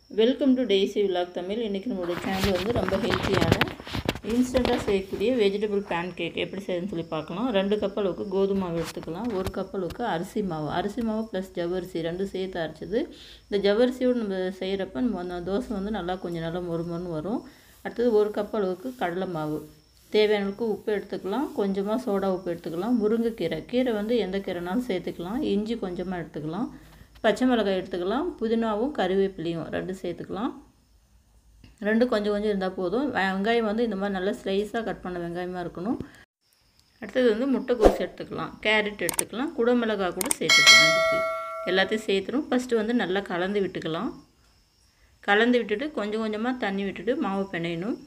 welcome to Daisy vlog Tamil இன்றைக்கி நம்மளுடைய channel வந்து ரொம்ப ஹெல்த்தியான இன்ஸ்டண்ட்டாக செய்யக்கூடிய வெஜிடபிள் பேன் கேக் எப்படி செய்யணும்னு சொல்லி பார்க்கலாம் ரெண்டு கப் அளவுக்கு கோதுமை மாவு எடுத்துக்கலாம் ஒரு கப் அளவுக்கு அரிசி மாவு அரிசி மாவு ப்ளஸ் ஜவ்வரிசி ரெண்டும் சேர்த்து அரைச்சது இந்த ஜவ்வரிசியோடு நம்ம செய்கிறப்ப நம்ம அந்த தோசை வந்து நல்லா கொஞ்சம் நல்லா மொறுமொறுன்னு வரும் அடுத்தது ஒரு கப் அளவுக்கு கடலை மாவு தேவையான அளவுக்கு உப்பு எடுத்துக்கலாம் கொஞ்சமாக சோடா உப்பு எடுத்துக்கலாம் முருங்கைக்கீரை கீரை வந்து எந்த கீரைனாலும் சேர்த்துக்கலாம் இஞ்சி கொஞ்சமாக எடுத்துக்கலாம் பச்சை மிளகாய் எடுத்துக்கலாம் புதினாவும் கருவேப்பிலையும் ரெண்டும் சேர்த்துக்கலாம் ரெண்டும் கொஞ்சம் கொஞ்சம் இருந்தால் போதும் வெங்காயம் வந்து இந்த மாதிரி நல்லா ஸ்லைஸாக கட் பண்ண வெங்காயமாக இருக்கணும் அடுத்தது வந்து முட்டைக்கோஸ் எடுத்துக்கலாம் கேரட் எடுத்துக்கலாம் குடமிளகாய் கூட சேர்த்துக்கலாம் இதுக்கு எல்லாத்தையும் சேர்த்துரும் ஃபஸ்ட்டு வந்து நல்லா கலந்து விட்டுக்கலாம் கலந்து விட்டுட்டு கொஞ்சம் கொஞ்சமாக தண்ணி விட்டுட்டு மாவு பிணையணும்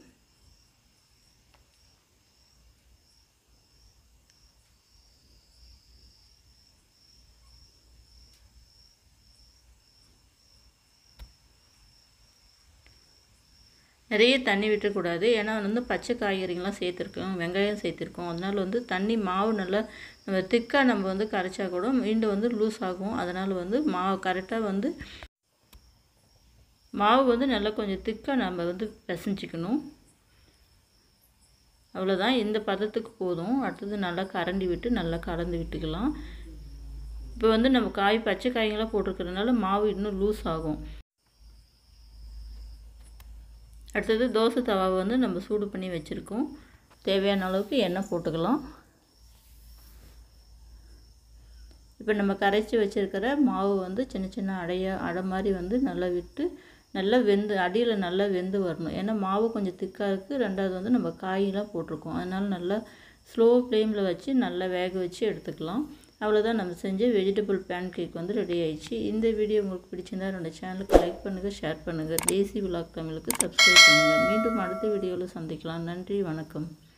நிறைய தண்ணி விட்டுக்கூடாது ஏன்னா வந்து பச்சை காய்கறிகள்லாம் சேர்த்துருக்கோம் வெங்காயம் சேர்த்துருக்கோம் அதனால் வந்து தண்ணி மாவு நல்லா நம்ம திக்காக நம்ம வந்து கரைச்சா கூட மீண்டும் வந்து லூஸ் ஆகும் அதனால் வந்து மாவு கரெக்டாக வந்து மாவு வந்து நல்லா கொஞ்சம் திக்காக நம்ம வந்து பிசைஞ்சிக்கணும் அவ்வளோதான் இந்த பதத்துக்கு போதும் அடுத்தது நல்லா கரண்டி விட்டு நல்லா கலந்து விட்டுக்கலாம் இப்போ வந்து நம்ம காய் பச்சை காய்களாக போட்டிருக்கிறதுனால மாவு இன்னும் லூஸ் ஆகும் அடுத்தது தோசை தவாவை வந்து நம்ம சூடு பண்ணி வச்சுருக்கோம் தேவையான அளவுக்கு எண்ணெய் போட்டுக்கலாம் இப்போ நம்ம கரைச்சி வச்சுருக்கிற மாவு வந்து சின்ன சின்ன அடையாக அடை மாதிரி வந்து நல்லா விட்டு நல்லா வெந்து அடியில் நல்லா வெந்து வரணும் ஏன்னா மாவு கொஞ்சம் திக்காக இருக்குது ரெண்டாவது வந்து நம்ம காயெலாம் போட்டிருக்கோம் அதனால் நல்லா ஸ்லோ ஃப்ளேமில் வச்சு நல்லா வேக வச்சு எடுத்துக்கலாம் அவ்வளோதான் நம்ம செஞ்ச வெஜிடபிள் பேன் கேக் வந்து ரெடி ஆயிடுச்சு இந்த வீடியோ உங்களுக்கு பிடிச்சிருந்தா என்னோடய சேனலுக்கு லைக் பண்ணுங்கள் ஷேர் பண்ணுங்கள் தேசி விலாக் தமிழுக்கு சப்ஸ்கிரைப் பண்ணுங்கள் மீண்டும் அடுத்த வீடியோவில் சந்திக்கலாம் நன்றி வணக்கம்